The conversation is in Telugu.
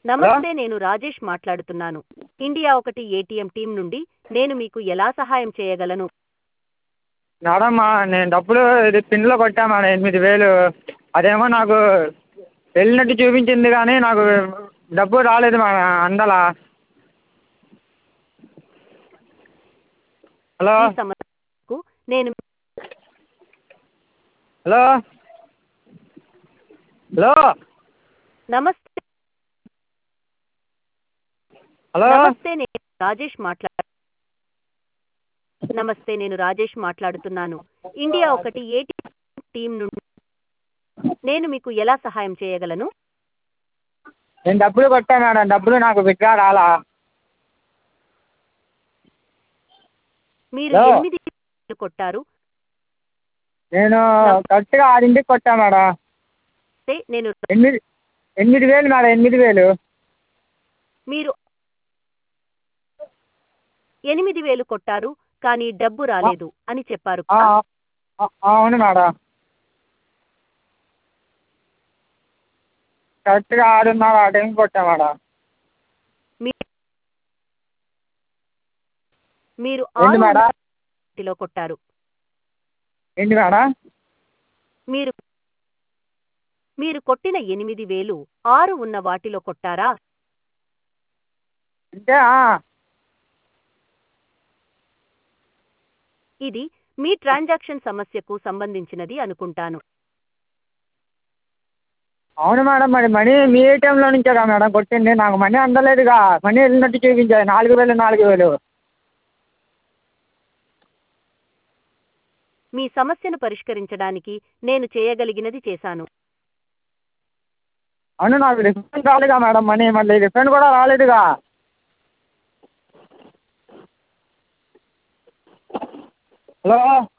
నమస్తే నేను రాజేష్ మాట్లాడుతున్నాను ఇండియా ఒకటి ఏటీఎం టీం నుండి నేను మీకు ఎలా సహాయం చేయగలను మేడం నేను డబ్బులు ఇది పిన్లో కొట్టా మేడం ఎనిమిది వేలు అదేమో నాకు వెళ్ళినట్టు చూపించింది కానీ నాకు డబ్బు రాలేదు మేడం అందలా హలో ఈ సమస్యకు నేను హలో హలో నమస్తే హలో నమస్తే నేను రాజేష్ మాట్లా నమస్తే నేను రాజేష్ మాట్లాడుతున్నాను ఇండియా ఒకటి ఏటీఎం టీం నుండి నేను మీకు ఎలా సహాయం చేయగలను నేను డబ్బులు కొట్టా మేడం డబ్బులు నాకు విత్డ్రా రాలా మీరు హలో. ఎనిమిది వేలు కొట్టారు నేను కరెక్ట్గా ఆరింటికి కొట్టా మేడం అయితే నేను ఎనిమిది ఎనిమిది వేలు మేడం ఎనిమిది వేలు మీరు ఎనిమిది వేలు కొట్టారు కానీ డబ్బు రాలేదు అని చెప్పారు ఆ, కదా? ఆ, అవును మేడం కరెక్ట్గా ఆరున్నర ఆ టైంకి కొట్టా మేడం మీ- మీరు ఏంటి ఆరు మేడం లో కొట్టారు ఏంటి మేడం మీరు మీరు కొట్టిన ఎనిమిది వేలు ఆరు ఉన్న వాటిలో కొట్టారా అంటే ఆ, ఇది మీ ట్రాన్సాక్షన్ సమస్యకు సంబంధించినది అనుకుంటాను అవును మేడం మరి మనీ మీ ఏటీఎంలో నుంచే కదా మేడం కొట్టింది నాకు మనీ అందలేదుగా మనీ వెళ్ళినట్టు చూపించాయి నాలుగు వేలు నాలుగు వేలు మీ సమస్యను పరిష్కరించడానికి నేను చేయగలిగినది చేశాను అవును నాకు రిఫండ్ రాలేదుగా మేడం మనీ మళ్ళీ రిఫండ్ కూడా రాలేదుగా హలో